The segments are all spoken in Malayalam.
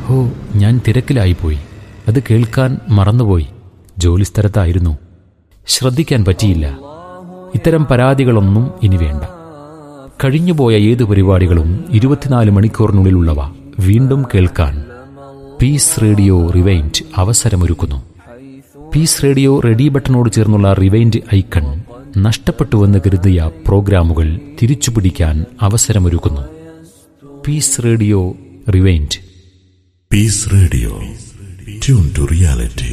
ഹോ ഞാൻ തിരക്കിലായിപ്പോയി അത് കേൾക്കാൻ മറന്നുപോയി ജോലിസ്ഥലത്തായിരുന്നു ശ്രദ്ധിക്കാൻ പറ്റിയില്ല ഇത്തരം പരാതികളൊന്നും ഇനി വേണ്ട കഴിഞ്ഞുപോയ ഏത് പരിപാടികളും ഇരുപത്തിനാല് മണിക്കൂറിനുള്ളിലുള്ളവ വീണ്ടും കേൾക്കാൻ പീസ് റേഡിയോ റിവൈൻഡ് അവസരമൊരുക്കുന്നു പീസ് റേഡിയോ റെഡി ബട്ടണോട് ചേർന്നുള്ള റിവൈൻഡ് ഐക്കൺ നഷ്ടപ്പെട്ടുവെന്ന് കരുതിയ പ്രോഗ്രാമുകൾ തിരിച്ചുപിടിക്കാൻ അവസരമൊരുക്കുന്നു peace radio rewind Peace Radio. Tune to reality.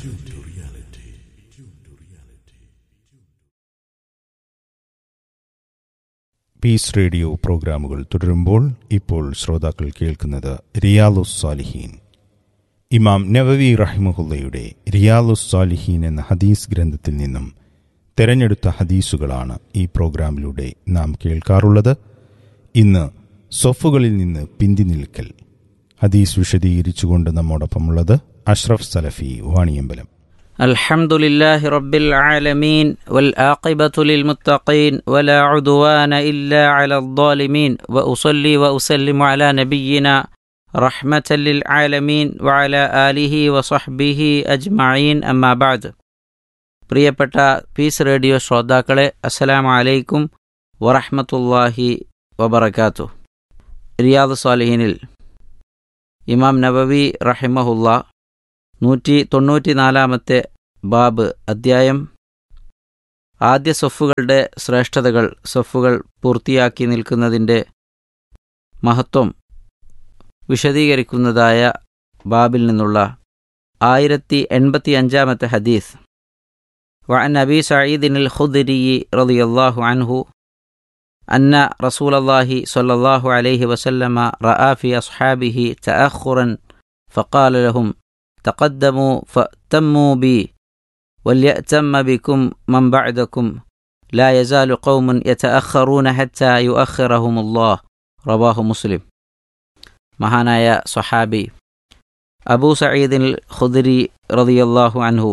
Peace radio പ്രോഗ്രാമുകൾ തുടരുമ്പോൾ ഇപ്പോൾ ശ്രോതാക്കൾ കേൾക്കുന്നത് റിയാലുസ് സാലിഹീൻ ഇമാം നവവി റഹിമഹുല്ലയുടെ റിയാലുസ് സാലിഹീൻ എന്ന ഹദീസ് ഗ്രന്ഥത്തിൽ നിന്നും തെരഞ്ഞെടുത്ത ഹദീസുകളാണ് ഈ പ്രോഗ്രാമിലൂടെ നാം കേൾക്കാറുള്ളത് ഇന്ന് സൊഫുകളിൽ നിന്ന് പിന്തി നിൽക്കൽ ഹദീസ് വിശദീകരിച്ചുകൊണ്ട് നമ്മോടൊപ്പമുള്ളത് അഷ്റഫ് സലഫി വാണിയമ്പലം الحمد لله رب العالمين والآقبة للمتقين ولا عدوان إلا على الظالمين وأصلي وأسلم على نبينا رحمة للعالمين وعلى آله وصحبه أجمعين أما بعد പ്രിയപ്പെട്ട പീസ് റേഡിയോ ശ്രോതാക്കളെ അസ്സലാമു അലൈക്കും വറഹ്മത്തുള്ളാഹി വബറകാത്തു റിയാദ് സാലിഹിനിൽ ഇമാം നബവി റഹിമഹുല്ല നൂറ്റി തൊണ്ണൂറ്റിനാലാമത്തെ ബാബ് അദ്ധ്യായം ആദ്യ സൊഫുകളുടെ ശ്രേഷ്ഠതകൾ സൊഫുകൾ പൂർത്തിയാക്കി നിൽക്കുന്നതിൻ്റെ മഹത്വം വിശദീകരിക്കുന്നതായ ബാബിൽ നിന്നുള്ള ആയിരത്തി എൺപത്തി അഞ്ചാമത്തെ ഹദീസ് وعن أبي سعيد الخدري رضي الله عنه أن رسول الله صلى الله عليه وسلم رأى في أصحابه تأخرا فقال لهم تقدموا فأتموا بي وليأتم بكم من بعدكم لا يزال قوم يتأخرون حتى يؤخرهم الله رواه مسلم മഹാനായ സ്വഹാബി അബൂ സയ്യിദിൻ ഖുദരി റളിയല്ലാഹു അൻഹു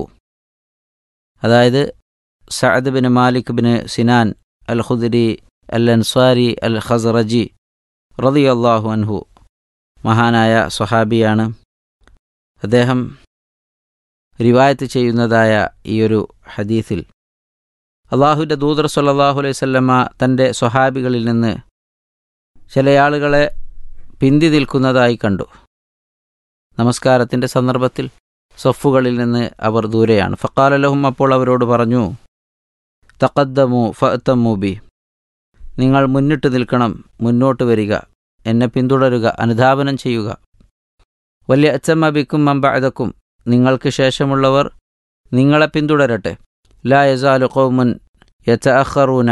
അതായത് Saad bin Malik bin Sinan al Khudri al Ansari al Khazraji റളിയല്ലാഹു അൻഹു മഹാനായ സ്വഹാബിയാണ് അദ്ദേഹം റിവായത്ത് ചെയ്യുന്നതായ ഈ ഒരു ഹദീസിൽ അള്ളാഹുവിൻ്റെ ദൂതർ സല്ലാഹു അലൈഹി സ്വല്ലമ്മ തൻ്റെ സ്വഹാബികളിൽ നിന്ന് ചില ആളുകളെ പിന്തി നിൽക്കുന്നതായി കണ്ടു നമസ്കാരത്തിൻ്റെ സന്ദർഭത്തിൽ സൊഫുകളിൽ നിന്ന് അവർ ദൂരെയാണ് ഫക്കാലലഹും അപ്പോൾ അവരോട് പറഞ്ഞു തക്കദ്ദമു ഫത്തമ്മൂബി നിങ്ങൾ മുന്നിട്ട് നിൽക്കണം മുന്നോട്ട് വരിക എന്നെ പിന്തുടരുക അനുധാപനം ചെയ്യുക വലിയ അച്ചമ്മബിക്കും മമ്പഅതക്കും നിങ്ങൾക്ക് ശേഷമുള്ളവർ നിങ്ങളെ പിന്തുടരട്ടെ ലാ യസാലു കൗമുൻ യച്ച അഖറൂന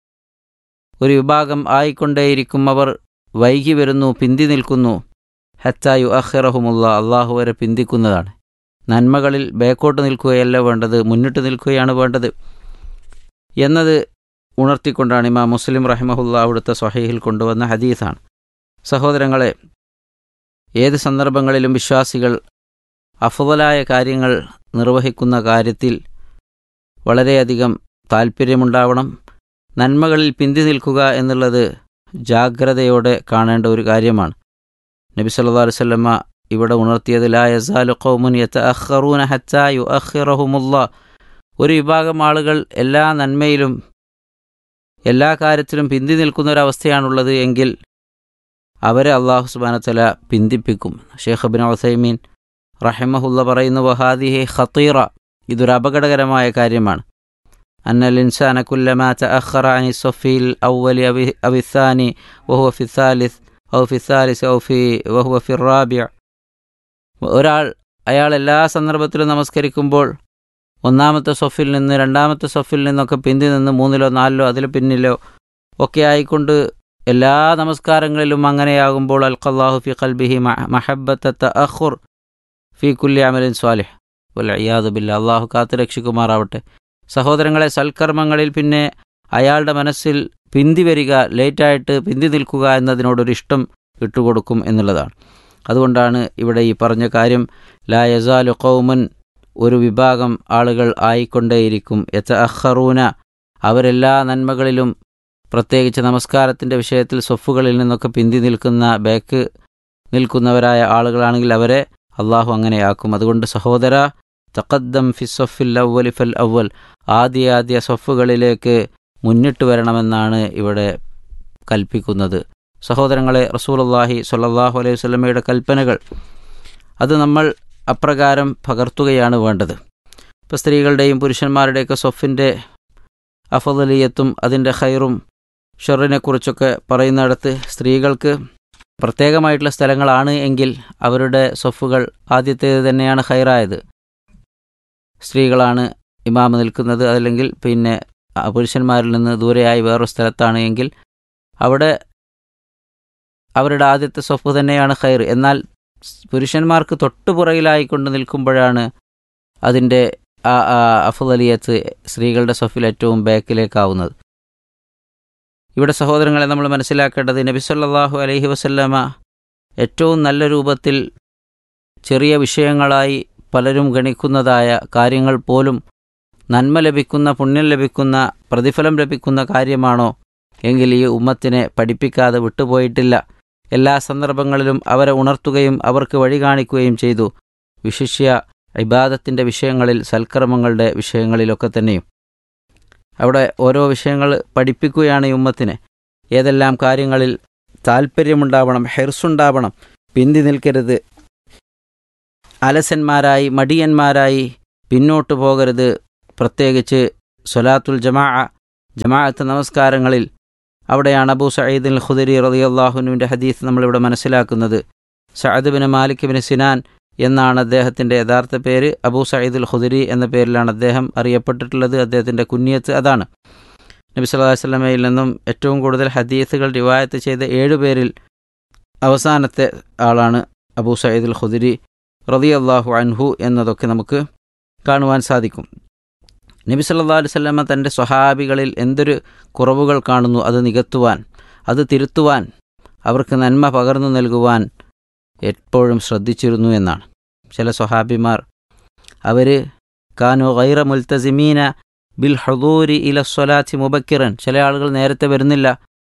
ഒരു വിഭാഗം ആയിക്കൊണ്ടേയിരിക്കും അവർ വൈകി വരുന്നു പിന്തി നിൽക്കുന്നു ഹത്തായു അഖിറഹുമുള്ള അള്ളാഹു വരെ പിന്തിക്കുന്നതാണ് നന്മകളിൽ ബേക്കോട്ട് നിൽക്കുകയല്ല വേണ്ടത് മുന്നിട്ട് നിൽക്കുകയാണ് വേണ്ടത് എന്നത് ഉണർത്തിക്കൊണ്ടാണ് ഇമാം മുസ്ലിം റഹിമഹുല്ല അവിടുത്തെ സ്വഹീഹിൽ കൊണ്ടുവന്ന ഹദീസാണ് സഹോദരങ്ങളെ ഏത് സന്ദർഭങ്ങളിലും വിശ്വാസികൾ അഫുതലായ കാര്യങ്ങൾ നിർവഹിക്കുന്ന കാര്യത്തിൽ വളരെയധികം താൽപ്പര്യമുണ്ടാവണം നന്മകളിൽ പിന്തി നിൽക്കുക എന്നുള്ളത് ജാഗ്രതയോടെ കാണേണ്ട ഒരു കാര്യമാണ് നബി സല്ലല്ലാഹു അലൈഹി വസല്ലമ ഇവിടെ ഉണർത്തിയത് ലാ യസാലു ഖൗമുൻ യതഅഖറൂന ഹത്താ യുഅഖിറഹുമുല്ലാ ഒരു വിഭാഗം ആളുകൾ എല്ലാ നന്മയിലും എല്ലാ കാര്യത്തിലും പിന്തി നിൽക്കുന്ന ഒരവസ്ഥയാണുള്ളത് എങ്കിൽ അവരെ അള്ളാഹു സുബാനത്തല പിന്തിപ്പിക്കും ഷേഖ് ബിൻ ഒസൈമീൻ റഹിമഹുല്ല പറയുന്നു വഹാദിഹെ ഖത്തീറ ഇതൊരു അപകടകരമായ കാര്യമാണ് അന്നൽ ഇൻസാന കുല്ലമാ തഅഖറ അനി സഫീൽ അവലി അവി അവിസാനി വഹുവ ഫി സാലിസ് ഔ ഫി സാലിസ് ഔ ഫി വഹുവ ഫി റാബിയ ഒരാൾ അയാൾ എല്ലാ സന്ദർഭത്തിലും നമസ്കരിക്കുമ്പോൾ ഒന്നാമത്തെ സൊഫിൽ നിന്ന് രണ്ടാമത്തെ സൊഫിൽ നിന്നൊക്കെ പിന്തി നിന്ന് മൂന്നിലോ നാലിലോ അതിൽ പിന്നിലോ ഒക്കെ ആയിക്കൊണ്ട് എല്ലാ നമസ്കാരങ്ങളിലും അങ്ങനെയാകുമ്പോൾ അൽഖല്ലാഹു ഫി ഖൽബിഹി മഹബത്ത അഖുർ ഫി കുല്ലി അമലിൻ സ്വാലിഹ് വലയ്യാദു ബില്ല അള്ളാഹു കാത്തു രക്ഷിക്കുമാറാവട്ടെ സഹോദരങ്ങളെ സൽക്കർമ്മങ്ങളിൽ പിന്നെ അയാളുടെ മനസ്സിൽ പിന്തി വരിക ലേറ്റായിട്ട് പിന്തി നിൽക്കുക എന്നതിനോടൊരു ഇഷ്ടം ഇട്ടുകൊടുക്കും എന്നുള്ളതാണ് അതുകൊണ്ടാണ് ഇവിടെ ഈ പറഞ്ഞ കാര്യം ലാ യസാലു കൗമൻ ഒരു വിഭാഗം ആളുകൾ ആയിക്കൊണ്ടേയിരിക്കും യച്ച അഹറൂന അവരെല്ലാ നന്മകളിലും പ്രത്യേകിച്ച് നമസ്കാരത്തിൻ്റെ വിഷയത്തിൽ സൊഫുകളിൽ നിന്നൊക്കെ പിന്തി നിൽക്കുന്ന ബാക്ക് നിൽക്കുന്നവരായ ആളുകളാണെങ്കിൽ അവരെ അള്ളാഹു അങ്ങനെയാക്കും അതുകൊണ്ട് സഹോദര തഖദ്ദം ഫി സൊഫിൽ അവലി ഫൽ അവൽ ആദ്യ ആദ്യ സൊഫുകളിലേക്ക് മുന്നിട്ട് വരണമെന്നാണ് ഇവിടെ കൽപ്പിക്കുന്നത് സഹോദരങ്ങളെ റസൂലുള്ളാഹി സ്വല്ലല്ലാഹു അലൈഹി വസല്ലമയുടെ കൽപ്പനകൾ അത് നമ്മൾ അപ്രകാരം പകർത്തുകയാണ് വേണ്ടത് ഇപ്പോൾ സ്ത്രീകളുടെയും പുരുഷന്മാരുടെയൊക്കെ സൊഫിൻ്റെ അഫദലിയത്തും അതിൻ്റെ ഖൈറും ഷെറിനെക്കുറിച്ചൊക്കെ പറയുന്നിടത്ത് സ്ത്രീകൾക്ക് പ്രത്യേകമായിട്ടുള്ള സ്ഥലങ്ങളാണ് എങ്കിൽ അവരുടെ സൊഫുകൾ ആദ്യത്തേത് തന്നെയാണ് ഖൈറായത് സ്ത്രീകളാണ് ഇമാമ നിൽക്കുന്നത് അതല്ലെങ്കിൽ പിന്നെ ആ പുരുഷന്മാരിൽ നിന്ന് ദൂരെയായി വേറൊരു സ്ഥലത്താണ് എങ്കിൽ അവിടെ അവരുടെ ആദ്യത്തെ സൊഫ് തന്നെയാണ് ഖൈർ എന്നാൽ പുരുഷന്മാർക്ക് തൊട്ടുപുറകിലായിക്കൊണ്ട് നിൽക്കുമ്പോഴാണ് അതിൻ്റെ ആ അഫുദലിയത്ത് സ്ത്രീകളുടെ സൊഫിൽ ഏറ്റവും ബാക്കിലേക്കാവുന്നത് ഇവിടെ സഹോദരങ്ങളെ നമ്മൾ മനസ്സിലാക്കേണ്ടത് നബി സല്ലല്ലാഹു അലൈഹി വസല്ലമ ഏറ്റവും നല്ല രൂപത്തിൽ ചെറിയ വിഷയങ്ങളായി പലരും ഗണിക്കുന്നതായ കാര്യങ്ങൾ പോലും നന്മ ലഭിക്കുന്ന പുണ്യം ലഭിക്കുന്ന പ്രതിഫലം ലഭിക്കുന്ന കാര്യമാണോ എങ്കിൽ ഈ ഉമ്മത്തിനെ പഠിപ്പിക്കാതെ വിട്ടുപോയിട്ടില്ല എല്ലാ സന്ദർഭങ്ങളിലും അവരെ ഉണർത്തുകയും അവർക്ക് വഴി കാണിക്കുകയും ചെയ്തു വിശിഷ്യ ഇബാദത്തിൻ്റെ വിഷയങ്ങളിൽ സൽക്കർമ്മങ്ങളുടെ വിഷയങ്ങളിലൊക്കെ തന്നെയും അവിടെ ഓരോ വിഷയങ്ങൾ പഠിപ്പിക്കുകയാണ് ഈ ഉമ്മത്തിനെ ഏതെല്ലാം കാര്യങ്ങളിൽ താല്പര്യമുണ്ടാവണം ഹെർസുണ്ടാവണം പിന്തി നിൽക്കരുത് അലസന്മാരായി മടിയന്മാരായി പിന്നോട്ട് പോകരുത് പ്രത്യേകിച്ച് സൊലാത്തുൽ ജമാ ജമാഅത്ത് നമസ്കാരങ്ങളിൽ അവിടെയാണ് അബൂ സയ്യിദ് അൽ ഖുദരി റളിയല്ലാഹുനുവിൻ്റെ ഹദീസ് നമ്മളിവിടെ മനസ്സിലാക്കുന്നത് Saad bin Malik bin Sinan എന്നാണ് അദ്ദേഹത്തിൻ്റെ യഥാർത്ഥ പേര് അബൂ സയ്യിദ് അൽ ഖുദരി എന്ന പേരിലാണ് അദ്ദേഹം അറിയപ്പെട്ടിട്ടുള്ളത് അദ്ദേഹത്തിൻ്റെ കുഞ്ഞിയത്ത് അതാണ് നബി സല്ലല്ലാഹു അലൈഹി വസല്ലമയിൽ നിന്നും ഏറ്റവും കൂടുതൽ ഹദീസുകൾ റിവായത്ത് ചെയ്ത ഏഴുപേരിൽ അവസാനത്തെ ആളാണ് അബൂ സയ്യിദ് അൽ ഖുദരി റളിയല്ലാഹു അൻഹു എന്നതൊക്കെ നമുക്ക് കാണുവാൻ സാധിക്കും നബി സല്ലല്ലാഹു അലൈഹി വസല്ലമ തൻ്റെ സ്വഹാബികളിൽ എന്തൊരു കുറവുകൾ കാണുന്നു അത് നികത്തുവാൻ അത് തിരുത്തുവാൻ അവർക്ക് നന്മ പകർന്നു നൽകുവാൻ എപ്പോഴും ശ്രദ്ധിച്ചിരുന്നു എന്നാണ് ചില സ്വഹാബിമാർ അവർ കാനു ഗൈറ മുൽത്തസിമീന ബിൽ ഹദൂരി ഇല സ്വലാത്തി മുബക്കിറൻ ചില ആളുകൾ നേരത്തെ വരുന്നില്ല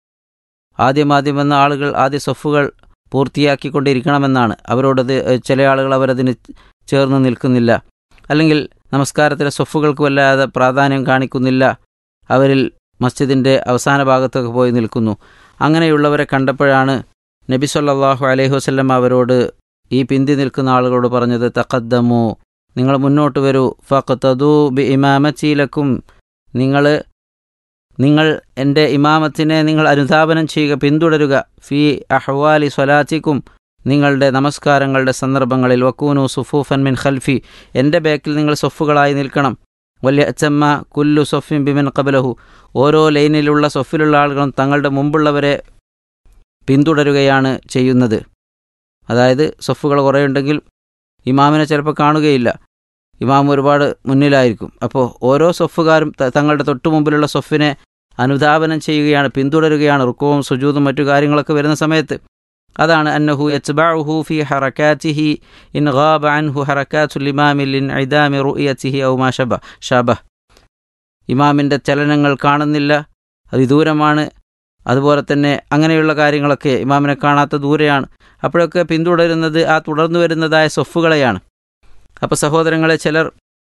ആദ്യമാദ്യം വന്ന ആളുകൾ ആദ്യ സൊഫുകൾ പൂർത്തിയാക്കിക്കൊണ്ടിരിക്കണമെന്നാണ് അവരോടത് ചില ആളുകൾ അവരതിന് ചേർന്ന് നിൽക്കുന്നില്ല അല്ലെങ്കിൽ നമസ്കാരത്തിലെ സൊഫുകൾക്ക് വല്ലാതെ പ്രാധാന്യം കാണിക്കുന്നില്ല അവരിൽ മസ്ജിദിൻ്റെ അവസാന ഭാഗത്തൊക്കെ പോയി നിൽക്കുന്നു അങ്ങനെയുള്ളവരെ കണ്ടപ്പോഴാണ് നബി സല്ലല്ലാഹു അലൈഹി വസല്ലം അവരോട് ഈ പിന്തി നിൽക്കുന്ന ആളുകളോട് പറഞ്ഞത് തഖദ്ദമു നിങ്ങൾ മുന്നോട്ട് വരൂ ഫഖ്തദു ബി ഇമാമച്ചീലക്കും നിങ്ങൾ നിങ്ങൾ എൻ്റെ ഇമാമത്തിനെ നിങ്ങൾ അനുധാപനം ചെയ്യുക പിന്തുടരുക ഫി അഹ്വാലി സ്വലാത്തിക്കും നിങ്ങളുടെ നമസ്കാരങ്ങളുടെ സന്ദർഭങ്ങളിൽ വക്കൂനു സുഫൂഫൻ മിൻ ഖൽഫി എൻ്റെ ബാക്കിൽ നിങ്ങൾ സൊഫുകളായി നിൽക്കണം വലിയ അച്ചമ്മ കുല്ലു സൊഫിൻ ബിമിൻ കബലഹു ഓരോ ലൈനിലുള്ള സൊഫിലുള്ള ആളുകളും തങ്ങളുടെ മുമ്പുള്ളവരെ പിന്തുടരുകയാണ് ചെയ്യുന്നത് അതായത് സൊഫുകൾ കുറേ ഉണ്ടെങ്കിൽ ഇമാമിനെ ചിലപ്പോൾ കാണുകയില്ല ഇമാം ഒരുപാട് മുന്നിലായിരിക്കും അപ്പോൾ ഓരോ സൊഫുകാരും തങ്ങളുടെ തൊട്ടു മുമ്പിലുള്ള സൊഫിനെ അനുധാപനം ചെയ്യുകയാണ് പിന്തുടരുകയാണ് റുക്കവും സുജൂതും മറ്റു കാര്യങ്ങളൊക്കെ വരുന്ന സമയത്ത് അതാണ് അന്നഹു യത്ബഅഹു ഫി ഹറകാതിഹി ഇൻ ഗാബ അൻഹു ഹറകാത്തുൽ ഇമാമി ലിൻ ഇദാമി റുയതിഹി ഔ മാ ശബ ശബ ഇമാമിൻ്റെ ചലനങ്ങൾ കാണുന്നില്ല അത് വിദൂരമാണ് അതുപോലെ തന്നെ അങ്ങനെയുള്ള കാര്യങ്ങളൊക്കെ ഇമാമിനെ കാണാത്ത ദൂരെയാണ് അപ്പോഴൊക്കെ പിന്തുടരുന്നത് ആ തുടർന്നു വരുന്നതായ സൊഫുകളെയാണ് അപ്പോൾ സഹോദരങ്ങളെ ചിലർ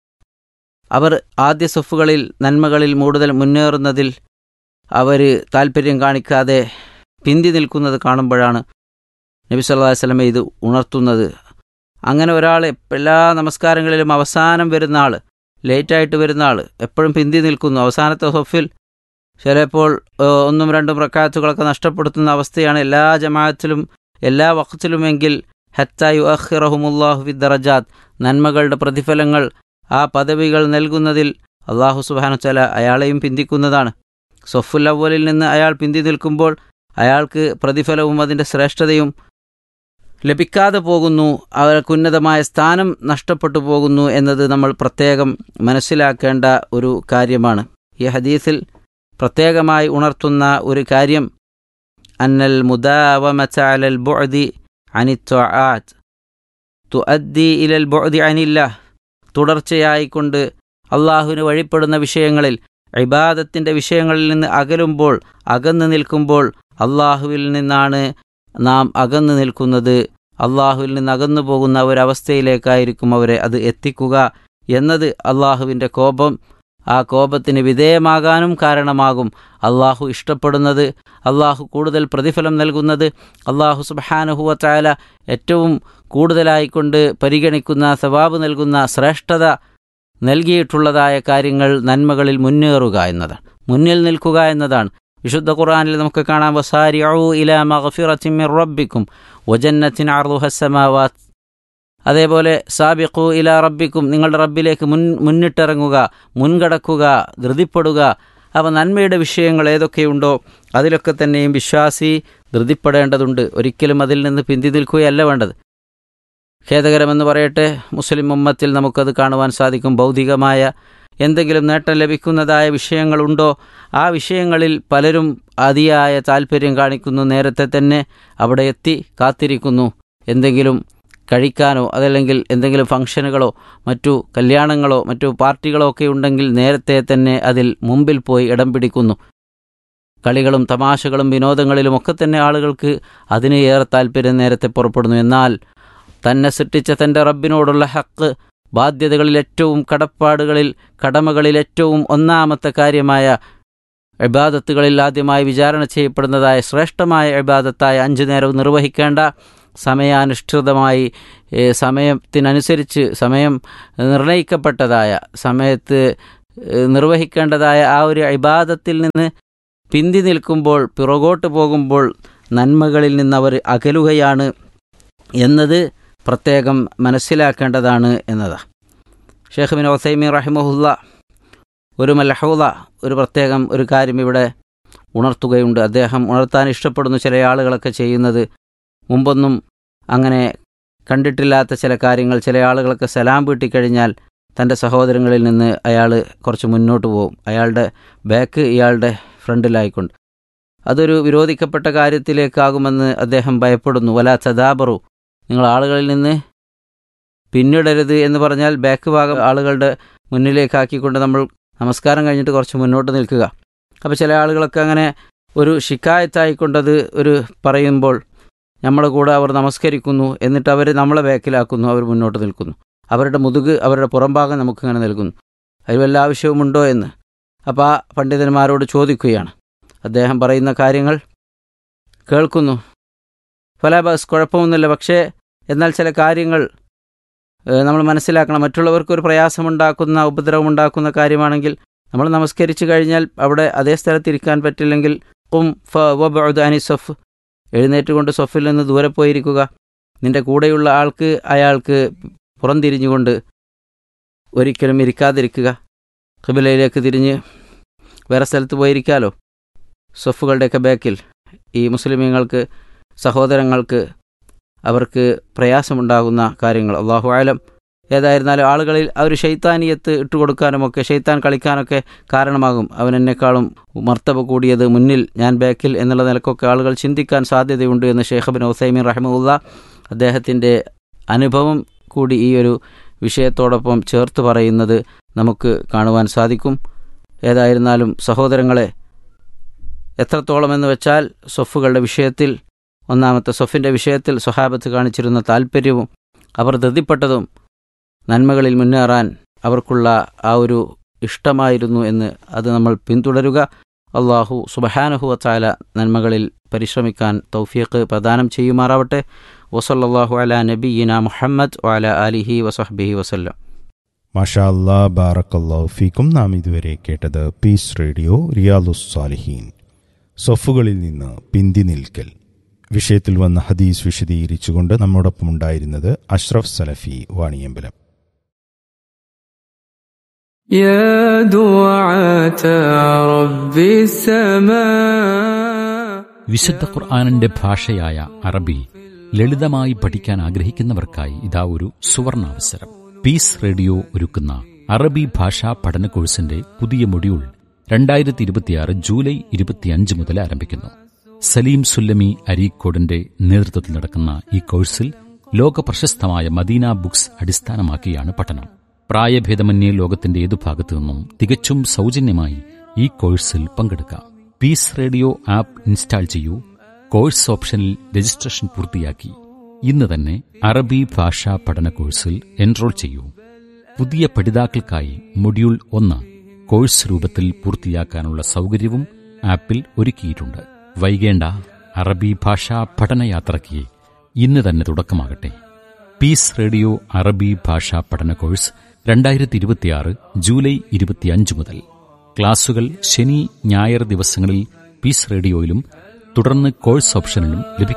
അവർ ആദ്യ സൊഫുകളിൽ നന്മകളിൽ കൂടുതൽ മുന്നേറുന്നതിൽ അവർ താല്പര്യം കാണിക്കാതെ പിന്തി നിൽക്കുന്നത് കാണുമ്പോഴാണ് നബി സല്ലല്ലാഹു അലൈഹി വസല്ലമ ഇത് ഉണർത്തുന്നത് അങ്ങനെ ഒരാൾ എല്ലാ നമസ്കാരങ്ങളിലും അവസാനം വരുന്ന ആൾ ലേറ്റായിട്ട് വരുന്ന ആൾ എപ്പോഴും പിന്തി നിൽക്കുന്നു അവസാനത്തെ സൊഫിൽ ചിലപ്പോൾ ഒന്നും രണ്ടും റക്കാത്തുകളൊക്കെ നഷ്ടപ്പെടുത്തുന്ന അവസ്ഥയാണ് എല്ലാ ജമാഅത്തിലും എല്ലാ വഖത്തിലുമെങ്കിൽ ഹത്തായു അഖിറഹുമുല്ലാഹു വി ദറജാത്ത് നന്മകളുടെ പ്രതിഫലങ്ങൾ ആ പദവികൾ നൽകുന്നതിൽ അള്ളാഹു സുബാനുച്ചല അയാളെയും പിന്തിക്കുന്നതാണ് സൊഫുൽ അവലിൽ നിന്ന് അയാൾ പിന്തി നിൽക്കുമ്പോൾ അയാൾക്ക് പ്രതിഫലവും അതിൻ്റെ ശ്രേഷ്ഠതയും ലഭിക്കാതെ പോകുന്നു അവർക്ക് ഉന്നതമായ സ്ഥാനം നഷ്ടപ്പെട്ടു പോകുന്നു എന്നത് നമ്മൾ പ്രത്യേകം മനസ്സിലാക്കേണ്ട ഒരു കാര്യമാണ് ഈ ഹദീസിൽ പ്രത്യേകമായി ഉണർത്തുന്ന ഒരു കാര്യം അന്നൽ മുദാവമത അലൽ ബുഅദി അനിത്വആത്ത് തുഅദ്ദി ഇലൽ ബുഅദി അനില്ല തുടർച്ചയായിക്കൊണ്ട് അള്ളാഹുവിന് വഴിപ്പെടുന്ന വിഷയങ്ങളിൽ ഇബാദത്തിൻ്റെ വിഷയങ്ങളിൽ നിന്ന് അകലുമ്പോൾ അകന്നു നിൽക്കുമ്പോൾ അള്ളാഹുവിൽ നിന്നാണ് നാം അകന്നു നിൽക്കുന്നത് അള്ളാഹുവിൽ നിന്ന് അകന്നു പോകുന്ന ഒരവസ്ഥയിലേക്കായിരിക്കും അവരെ അത് എത്തിക്കുക എന്നത് അള്ളാഹുവിൻ്റെ കോപം ആ കോപത്തിന് വിധേയമാകാനും കാരണമാകും അള്ളാഹു ഇഷ്ടപ്പെടുന്നത് അള്ളാഹു കൂടുതൽ പ്രതിഫലം നൽകുന്നത് അള്ളാഹു സുബാനുഹുവത്തായ ഏറ്റവും കൂടുതലായിക്കൊണ്ട് പരിഗണിക്കുന്ന സവാബ് നൽകുന്ന ശ്രേഷ്ഠത നൽകിയിട്ടുള്ളതായ കാര്യങ്ങൾ നന്മകളിൽ മുന്നേറുക എന്നതാണ് മുന്നിൽ നിൽക്കുക എന്നതാണ് വിശുദ്ധ ഖുർആനിൽ നമുക്ക് കാണാം വസാരിഉ ഇലാ മഗ്ഫിറത്തിൻ മിർ റബ്ബിക്കും വജന്നത്തിൻ അർദുഹസ്സമാവാത്ത് അതേപോലെ സാബിഖു ഇലാ റബ്ബിക്കും നിങ്ങളുടെ റബ്ബിലേക്ക് മുൻ മുന്നിട്ടിറങ്ങുക മുൻകടക്കുക ധൃതിപ്പെടുക അപ്പോൾ നന്മയുടെ വിഷയങ്ങൾ ഏതൊക്കെയുണ്ടോ അതിലൊക്കെ തന്നെയും വിശ്വാസി ധൃതിപ്പെടേണ്ടതുണ്ട് ഒരിക്കലും അതിൽ നിന്ന് പിന്തി നിൽക്കുകയല്ല വേണ്ടത് ഖേദകരമെന്ന് പറയട്ടെ മുസ്ലിം ഉമ്മത്തിൽ നമുക്കത് കാണുവാൻ സാധിക്കും ഭൗതികമായ എന്തെങ്കിലും നേട്ടം ലഭിക്കുന്നതായ വിഷയങ്ങളുണ്ടോ ആ വിഷയങ്ങളിൽ പലരും അതിയായ താല്പര്യം കാണിക്കുന്നു നേരത്തെ തന്നെ അവിടെ എത്തി കാത്തിരിക്കുന്നു എന്തെങ്കിലും കഴിക്കാനോ അതല്ലെങ്കിൽ എന്തെങ്കിലും ഫംഗ്ഷനുകളോ മറ്റു കല്യാണങ്ങളോ മറ്റു പാർട്ടികളോ ഒക്കെ ഉണ്ടെങ്കിൽ നേരത്തെ തന്നെ അതിൽ മുമ്പിൽ പോയി ഇടം പിടിക്കുന്നു കളികളും തമാശകളും വിനോദങ്ങളിലും ഒക്കെ തന്നെ ആളുകൾക്ക് അതിന് ഏറെ താല്പര്യം നേരത്തെ പുറപ്പെടുന്നു എന്നാൽ തന്നെ സൃഷ്ടിച്ച തൻ്റെ റബ്ബിനോടുള്ള ഹക്ക് ബാധ്യതകളിൽ ഏറ്റവും കടപ്പാടുകളിൽ കടമകളിൽ ഏറ്റവും ഒന്നാമത്തെ കാര്യമായ ഇബാദത്തുകളിൽ ആദ്യമായി വിചാരണ ചെയ്യപ്പെടുന്നതായ ശ്രേഷ്ഠമായ ഇബാദത്തായ അഞ്ചു നേരവും നിർവഹിക്കേണ്ട സമയാനുഷ്ഠിതമായി സമയത്തിനനുസരിച്ച് സമയം നിർണയിക്കപ്പെട്ടതായ സമയത്ത് നിർവഹിക്കേണ്ടതായ ആ ഒരു ഇബാദത്തിൽ നിന്ന് പിന്തി നിൽക്കുമ്പോൾ പിറകോട്ട് പോകുമ്പോൾ നന്മകളിൽ നിന്ന് അവർ അകലുകയാണ് എന്നത് പ്രത്യേകം മനസ്സിലാക്കേണ്ടതാണ് എന്നതാണ് ഷേഖ് ബിൻ ഒസൈമി റഹിമഹുല്ല ഒരു മലഹൂല ഒരു പ്രത്യേകം ഒരു കാര്യം ഇവിടെ ഉണർത്തുകയുണ്ട് അദ്ദേഹം ഉണർത്താൻ ഇഷ്ടപ്പെടുന്ന ചില ആളുകളൊക്കെ ചെയ്യുന്നത് മുമ്പൊന്നും അങ്ങനെ കണ്ടിട്ടില്ലാത്ത ചില കാര്യങ്ങൾ ചില ആളുകളൊക്കെ സലാം വീട്ടിക്കഴിഞ്ഞാൽ തൻ്റെ സഹോദരങ്ങളിൽ നിന്ന് അയാൾ കുറച്ച് മുന്നോട്ട് പോകും അയാളുടെ ബാക്ക് ഇയാളുടെ ഫ്രണ്ടിലായിക്കൊണ്ട് അതൊരു വിരോധിക്കപ്പെട്ട കാര്യത്തിലേക്കാകുമെന്ന് അദ്ദേഹം ഭയപ്പെടുന്നു വല ചദാബറു നിങ്ങൾ ആളുകളിൽ നിന്ന് പിന്നിടരുത് എന്ന് പറഞ്ഞാൽ ബാക്ക് ഭാഗം ആളുകളുടെ മുന്നിലേക്കാക്കിക്കൊണ്ട് നമ്മൾ നമസ്കാരം കഴിഞ്ഞിട്ട് കുറച്ച് മുന്നോട്ട് നിൽക്കുക അപ്പോൾ ചില ആളുകളൊക്കെ അങ്ങനെ ഒരു ഷിക്കായത്തായിക്കൊണ്ടത് ഒരു പറയുമ്പോൾ നമ്മളെ കൂടെ അവർ നമസ്കരിക്കുന്നു എന്നിട്ട് അവർ നമ്മളെ ബാക്കിലാക്കുന്നു അവർ മുന്നോട്ട് നിൽക്കുന്നു അവരുടെ മുതുക് അവരുടെ പുറംഭാഗം നമുക്കിങ്ങനെ നൽകുന്നു അതിൽ വല്ല ആവശ്യവുമുണ്ടോ എന്ന് അപ്പോൾ ആ പണ്ഡിതന്മാരോട് ചോദിക്കുകയാണ് അദ്ദേഹം പറയുന്ന കാര്യങ്ങൾ കേൾക്കുന്നു ഫലാബാസ് കുഴപ്പമൊന്നുമില്ല പക്ഷേ എന്നാൽ ചില കാര്യങ്ങൾ നമ്മൾ മനസ്സിലാക്കണം മറ്റുള്ളവർക്ക് ഒരു പ്രയാസമുണ്ടാക്കുന്ന ഉപദ്രവമുണ്ടാക്കുന്ന കാര്യമാണെങ്കിൽ നമ്മൾ നമസ്കരിച്ചു കഴിഞ്ഞാൽ അവിടെ അതേ സ്ഥലത്ത് ഇരിക്കാൻ പറ്റില്ലെങ്കിൽ കും ഫ വബുദാനി സഫ് എഴുന്നേറ്റ് കൊണ്ട് സൊഫിൽ നിന്ന് ദൂരെ പോയിരിക്കുക നിന്റെ കൂടെയുള്ള ആൾക്ക് അയാൾക്ക് പുറംതിരിഞ്ഞുകൊണ്ട് ഒരിക്കലും ഇരിക്കാതിരിക്കുക ഖിബിലയിലേക്ക് തിരിഞ്ഞ് വേറെ സ്ഥലത്ത് പോയിരിക്കാലോ സൊഫുകളുടെയൊക്കെ ബാക്കിൽ ഈ മുസ്ലിമീങ്ങൾക്ക് സഹോദരങ്ങൾക്ക് അവർക്ക് പ്രയാസമുണ്ടാകുന്ന കാര്യങ്ങൾ അള്ളാഹു ആലം ഏതായിരുന്നാലും ആളുകളിൽ ആ ഒരു ഷെയ്ത്താനിയത്ത് ഇട്ടുകൊടുക്കാനുമൊക്കെ ഷെയ്ത്താൻ കളിക്കാനൊക്കെ കാരണമാകും അവൻ എന്നെക്കാളും മർത്തബ കൂടിയത് മുന്നിൽ ഞാൻ ബാക്കിൽ എന്നുള്ള നിലക്കൊക്കെ ആളുകൾ ചിന്തിക്കാൻ സാധ്യതയുണ്ട് എന്ന് ഷെയ്ഖ് ബിൻ ഒസൈമീൻ റഹിമുല്ല അദ്ദേഹത്തിൻ്റെ അനുഭവം കൂടി ഈ ഒരു വിഷയത്തോടൊപ്പം ചേർത്ത് പറയുന്നത് നമുക്ക് കാണുവാൻ സാധിക്കും ഏതായിരുന്നാലും സഹോദരങ്ങളെ എത്രത്തോളം എന്ന് വെച്ചാൽ സൊഫുകളുടെ വിഷയത്തിൽ ഒന്നാമത്തെ സൊഫിൻ്റെ വിഷയത്തിൽ സ്വഹാബത്ത് കാണിച്ചിരുന്ന താല്പര്യവും അവർ ധൃതിപ്പെട്ടതും നന്മകളിൽ മുന്നേറാൻ അവർക്കുള്ള ആ ഒരു ഇഷ്ടമായിരുന്നു എന്ന് അത് നമ്മൾ പിന്തുടരുക അള്ളാഹു സുബഹാനുഹുവത്തായ നന്മകളിൽ പരിശ്രമിക്കാൻ തൗഫീഖ് പ്രദാനം ചെയ്യുമാറാവട്ടെ വസല്ലാഹു അല നബീന മുഹമ്മദ് വാല അലിഹി വസഹബിഹി വസല്ലം മാഷാ അല്ലാ ബാറക്കല്ലാ ഫീക്കും നാം ഇതുവരെ കേട്ടത് പീസ് റേഡിയോ റിയാലുസ് സാലിഹീൻ സൊഫുകളിൽ നിന്ന് പിന്തി നിൽക്കൽ വിഷയത്തിൽ വന്ന ഹദീസ് വിശദീകരിച്ചുകൊണ്ട് നമ്മോടൊപ്പം ഉണ്ടായിരുന്നത് അഷ്റഫ് സലഫി വാണിയമ്പലം يا دعاة رب السماء വിശുദ്ധ ഖുർആാനിന്റെ ഭാഷയായ അറബി ലളിതമായി പഠിക്കാൻ ആഗ്രഹിക്കുന്നവർക്കായി ഇതാ ഒരു സുവർണാവസരം പീസ് റേഡിയോ ഒരുക്കുന്ന അറബി ഭാഷാ പഠന കോഴ്സിന്റെ പുതിയ മൊഡ്യൂൾ രണ്ടായിരത്തി ഇരുപത്തിയാറ് ജൂലൈ ഇരുപത്തിയഞ്ച് മുതൽ ആരംഭിക്കുന്നു സലീം സുല്ലമി അരീക്കോടിന്റെ നേതൃത്വത്തിൽ നടക്കുന്ന ഈ കോഴ്സിൽ ലോക പ്രശസ്തമായ മദീന ബുക്സ് അടിസ്ഥാനമാക്കിയാണ് പഠനം പ്രായഭേദമന്യേ ലോകത്തിന്റെ ഏതു ഭാഗത്തു നിന്നും തികച്ചും സൗജന്യമായി ഈ കോഴ്സിൽ പങ്കെടുക്കാം പീസ് റേഡിയോ ആപ്പ് ഇൻസ്റ്റാൾ ചെയ്യൂ കോഴ്സ് ഓപ്ഷനിൽ രജിസ്ട്രേഷൻ പൂർത്തിയാക്കി ഇന്ന് തന്നെ അറബി ഭാഷാ പഠന കോഴ്സിൽ എൻറോൾ ചെയ്യൂ പുതിയ പഠിതാക്കൾക്കായി മൊഡ്യൂൾ ഒന്ന് കോഴ്സ് രൂപത്തിൽ പൂർത്തിയാക്കാനുള്ള സൗകര്യവും ആപ്പിൽ ഒരുക്കിയിട്ടുണ്ട് വൈകേണ്ട അറബി ഭാഷാ പഠനയാത്രയ്ക്ക് ഇന്ന് തന്നെ തുടക്കമാകട്ടെ പീസ് റേഡിയോ അറബി ഭാഷാ പഠന കോഴ്സ് രണ്ടായിരത്തി ഇരുപത്തിയാറ് ജൂലൈ ഇരുപത്തിയഞ്ച് മുതൽ ക്ലാസുകൾ ശനി ഞായർ ദിവസങ്ങളിൽ പീസ് റേഡിയോയിലും തുടർന്ന് കോഴ്സ് ഓപ്ഷനിലും ലഭിക്കും